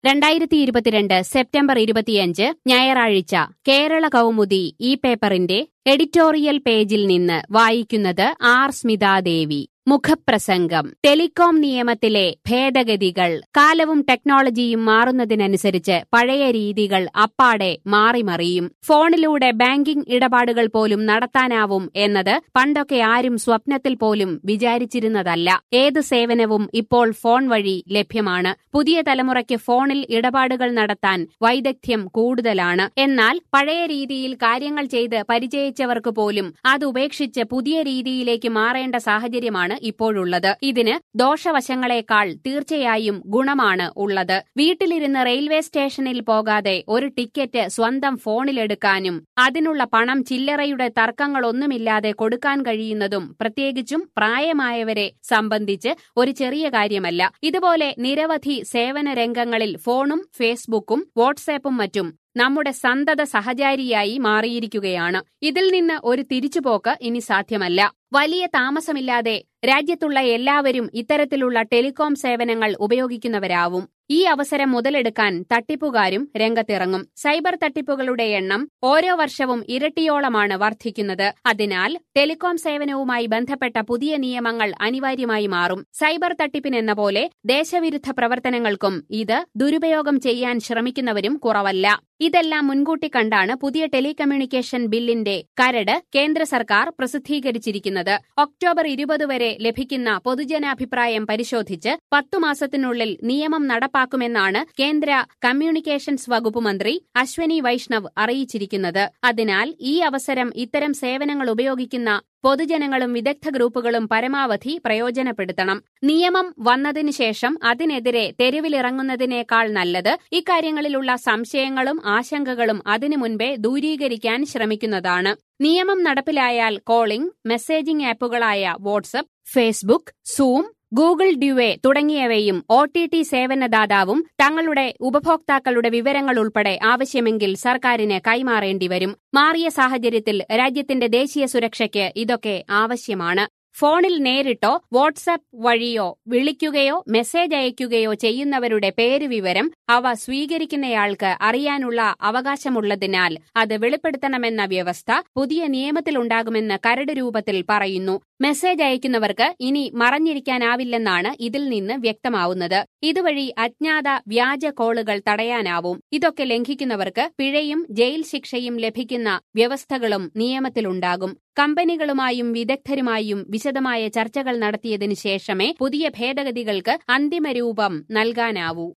രണ്ടായിരത്തി ഇരുപത്തിരണ്ട് സെപ്റ്റംബർ ഇരുപത്തിയഞ്ച് ഞായറാഴ്ച കേരള കൗമുദി ഈ പേപ്പറിന്റെ എഡിറ്റോറിയൽ പേജിൽ നിന്ന് വായിക്കുന്നത് ആർ സ്മിതാദേവി മുഖപ്രസംഗം ടെലികോം നിയമത്തിലെ ഭേദഗതികൾ കാലവും ടെക്നോളജിയും മാറുന്നതിനനുസരിച്ച് പഴയ രീതികൾ അപ്പാടെ മാറിമറിയും ഫോണിലൂടെ ബാങ്കിംഗ് ഇടപാടുകൾ പോലും നടത്താനാവും എന്നത് പണ്ടൊക്കെ ആരും സ്വപ്നത്തിൽ പോലും വിചാരിച്ചിരുന്നതല്ല ഏത് സേവനവും ഇപ്പോൾ ഫോൺ വഴി ലഭ്യമാണ് പുതിയ തലമുറയ്ക്ക് ഫോണിൽ ഇടപാടുകൾ നടത്താൻ വൈദഗ്ധ്യം കൂടുതലാണ് എന്നാൽ പഴയ രീതിയിൽ കാര്യങ്ങൾ ചെയ്ത് പരിചയിച്ചവർക്ക് പോലും അത് ഉപേക്ഷിച്ച് പുതിയ രീതിയിലേക്ക് മാറേണ്ട സാഹചര്യമാണ് ഇപ്പോഴുള്ളത് ഇതിന് ദോഷവശങ്ങളെക്കാൾ തീർച്ചയായും ഗുണമാണ് ഉള്ളത് വീട്ടിലിരുന്ന് റെയിൽവേ സ്റ്റേഷനിൽ പോകാതെ ഒരു ടിക്കറ്റ് സ്വന്തം ഫോണിലെടുക്കാനും അതിനുള്ള പണം ചില്ലറയുടെ തർക്കങ്ങളൊന്നുമില്ലാതെ കൊടുക്കാൻ കഴിയുന്നതും പ്രത്യേകിച്ചും പ്രായമായവരെ സംബന്ധിച്ച് ഒരു ചെറിയ കാര്യമല്ല ഇതുപോലെ നിരവധി സേവന രംഗങ്ങളിൽ ഫോണും ഫേസ്ബുക്കും വാട്സാപ്പും മറ്റും നമ്മുടെ സന്തത സഹചാരിയായി മാറിയിരിക്കുകയാണ് ഇതിൽ നിന്ന് ഒരു തിരിച്ചുപോക്ക് ഇനി സാധ്യമല്ല വലിയ താമസമില്ലാതെ രാജ്യത്തുള്ള എല്ലാവരും ഇത്തരത്തിലുള്ള ടെലികോം സേവനങ്ങൾ ഉപയോഗിക്കുന്നവരാവും ഈ അവസരം മുതലെടുക്കാൻ തട്ടിപ്പുകാരും രംഗത്തിറങ്ങും സൈബർ തട്ടിപ്പുകളുടെ എണ്ണം ഓരോ വർഷവും ഇരട്ടിയോളമാണ് വർദ്ധിക്കുന്നത് അതിനാൽ ടെലികോം സേവനവുമായി ബന്ധപ്പെട്ട പുതിയ നിയമങ്ങൾ അനിവാര്യമായി മാറും സൈബർ തട്ടിപ്പിനെന്ന പോലെ ദേശവിരുദ്ധ പ്രവർത്തനങ്ങൾക്കും ഇത് ദുരുപയോഗം ചെയ്യാൻ ശ്രമിക്കുന്നവരും കുറവല്ല ഇതെല്ലാം മുൻകൂട്ടി കണ്ടാണ് പുതിയ ടെലികമ്മ്യൂണിക്കേഷൻ ബില്ലിന്റെ കരട് കേന്ദ്ര സർക്കാർ പ്രസിദ്ധീകരിച്ചിരിക്കുന്നത് ഒക്ടോബർ ഇരുപത് വരെ ലഭിക്കുന്ന പൊതുജനാഭിപ്രായം പരിശോധിച്ച് പത്തു മാസത്തിനുള്ളിൽ നിയമം നടപ്പാക്കുമെന്നാണ് കേന്ദ്ര കമ്മ്യൂണിക്കേഷൻസ് വകുപ്പ് മന്ത്രി അശ്വനി വൈഷ്ണവ് അറിയിച്ചിരിക്കുന്നത് അതിനാൽ ഈ അവസരം ഇത്തരം സേവനങ്ങൾ ഉപയോഗിക്കുന്ന പൊതുജനങ്ങളും വിദഗ്ധ ഗ്രൂപ്പുകളും പരമാവധി പ്രയോജനപ്പെടുത്തണം നിയമം വന്നതിനു ശേഷം അതിനെതിരെ തെരുവിലിറങ്ങുന്നതിനേക്കാൾ നല്ലത് ഇക്കാര്യങ്ങളിലുള്ള സംശയങ്ങളും ആശങ്കകളും അതിനു മുൻപേ ദൂരീകരിക്കാൻ ശ്രമിക്കുന്നതാണ് നിയമം നടപ്പിലായാൽ കോളിംഗ് മെസ്സേജിംഗ് ആപ്പുകളായ WhatsApp Facebook Zoom Google Duo തുടങ്ങിയവയും ഒ ടി ടി സേവനദാതാവും തങ്ങളുടെ ഉപഭോക്താക്കളുടെ വിവരങ്ങൾ ഉൾപ്പെടെ ആവശ്യമെങ്കിൽ സർക്കാരിന് കൈമാറേണ്ടി വരും മാറിയ സാഹചര്യത്തിൽ രാജ്യത്തിന്റെ ദേശീയ സുരക്ഷയ്ക്ക് ഇതൊക്കെ ആവശ്യമാണ് ഫോണിൽ നേരിട്ടോ വാട്സാപ്പ് വഴിയോ വിളിക്കുകയോ മെസ്സേജ് അയയ്ക്കുകയോ ചെയ്യുന്നവരുടെ പേര് വിവരം അവ സ്വീകരിക്കുന്നയാൾക്ക് അറിയാനുള്ള അവകാശമുള്ളതിനാൽ അത് വെളിപ്പെടുത്തണമെന്ന വ്യവസ്ഥ പുതിയ നിയമത്തിലുണ്ടാകുമെന്ന് കരട് രൂപത്തിൽ പറയുന്നു മെസ്സേജ് അയക്കുന്നവർക്ക് ഇനി മറഞ്ഞിരിക്കാനാവില്ലെന്നാണ് ഇതിൽ നിന്ന് വ്യക്തമാവുന്നത് ഇതുവഴി അജ്ഞാത വ്യാജ കോളുകൾ തടയാനാവും ഇതൊക്കെ ലംഘിക്കുന്നവർക്ക് പിഴയും ജയിൽ ശിക്ഷയും ലഭിക്കുന്ന വ്യവസ്ഥകളും നിയമത്തിലുണ്ടാകും കമ്പനികളുമായും വിദഗ്ധരുമായും വിശദമായ ചർച്ചകൾ നടത്തിയതിനു ശേഷമേ പുതിയ ഭേദഗതികൾക്ക് അന്തിമരൂപം നൽകാനാവൂ